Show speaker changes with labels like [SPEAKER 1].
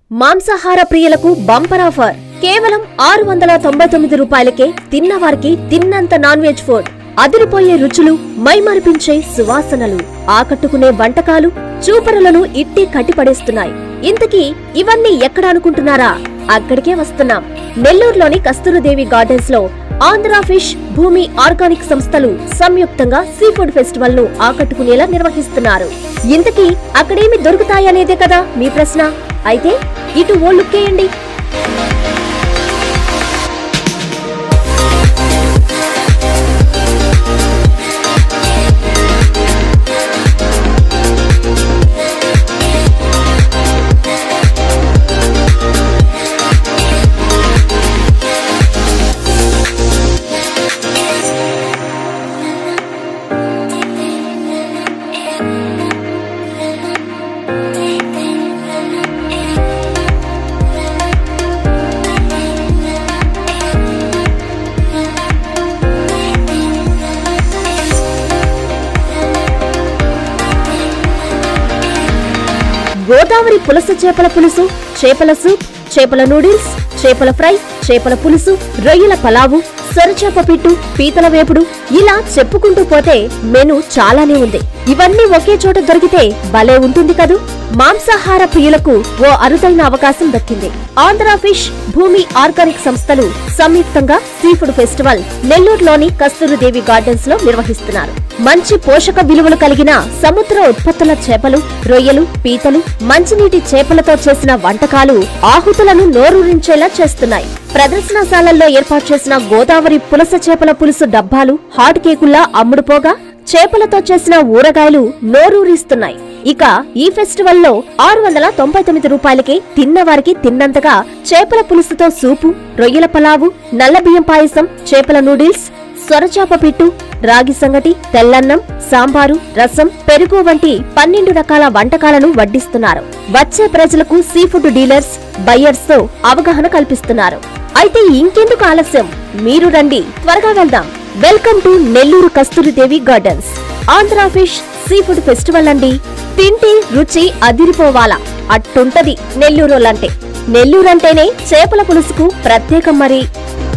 [SPEAKER 1] మాంసాహార ప్రియులకు bumper offer కేవలం ఆరు వందల తొంభై తొమ్మిది రూపాయలకే తిన్నవారికి తిన్నంత నాన్ వెజ్ ఫుడ్ అదిరిపోయే రుచులు మైమరిపించే సువాసనలు ఆకట్టుకునే వంటకాలు చూపరులను ఇట్టి కట్టిపడేస్తున్నాయి ఇంతకీ ఇవన్నీ ఎక్కడ అనుకుంటున్నారా అక్కడికే వస్తున్నాం నెల్లూరులోని కస్తూరుదేవి గార్డెన్స్ లో ఆంధ్ర ఫిష్ భూమి ఆర్గానిక్ సంస్థలు సంయుక్తంగా సీ ఫుడ్ ఫెస్టివల్ ను ఆకట్టుకునేలా నిర్వహిస్తున్నారు ఇంతకీ అక్కడేమి దొరుకుతాయనేదే కదా మీ ప్రశ్న అయితే ఇటు ఓ లుక్కేయండి గోదావరి పులస చేపల పులుసు చేపల సూప్ చేపల నూడిల్స్ చేపల ఫ్రై చేపల పులుసు రొయ్యల పలావు సొరచేప పిట్టు పీతల వేపుడు ఇలా చెప్పుకుంటూ పోతే మెను చాలానే ఉంది ఇవన్నీ ఒకే చోట దొరికితే భలే ఉంటుంది కదూ మాంసాహార ప్రియులకు ఓ అరుదైన అవకాశం దక్కింది ఆంధ్ర ఫిష్ భూమి ఆర్గానిక్ సంస్థలు సంయుక్తంగా సీ ఫుడ్ ఫెస్టివల్ నెల్లూరులోని కస్తూరుదేవి గార్డెన్స్ లో నిర్వహిస్తున్నారు మంచి పోషక విలువలు కలిగిన సముద్ర ఉత్పత్తుల చేపలు రొయ్యలు పీతలు మంచినీటి చేపలతో చేసిన వంటకాలు ఆహుతులను నోరూరించేలా చేస్తున్నాయి ప్రదర్శనశాలల్లో ఏర్పాటు చేసిన గోదావరి పులస చేపల పులుసు డబ్బాలు హాట్ కేకుల్లా అమ్ముడుపోగా చేపలతో చేసిన ఊరగాయలు నోరూరిస్తున్నాయి ఇక ఈ ఫెస్టివల్ లో ఆరు వందల తొంభై తొమ్మిది రూపాయలకే తిన్నవారికి తిన్నంతగా చేపల పులుసుతో సూపు రొయ్యల పలావు నల్ల బియ్యం పాయసం చేపల నూడిల్స్ సొరచాప పిట్టు రాగి సంగటి తెల్లన్నం సాంబారు రసం పెరుగు వంటి పన్నెండు రకాల వంటకాలను వడ్డిస్తున్నారు వచ్చే ప్రజలకు సీ ఫుడ్ డీలర్స్ బయ్యర్స్ తో అవగాహన కల్పిస్తున్నారు అయితే ఇంకెందుకు ఆలస్యం మీరు రండి త్వరగా వెళ్దాం welcome to Nellore Kasturidevi gardens Andhra fish seafood festival అండి తింటే రుచి అదిరిపోవాలా అట్టుంటది నెల్లూరోళ్ళంటే నెల్లూరంటేనే చేపల పులుసుకు ప్రత్యేకం మరి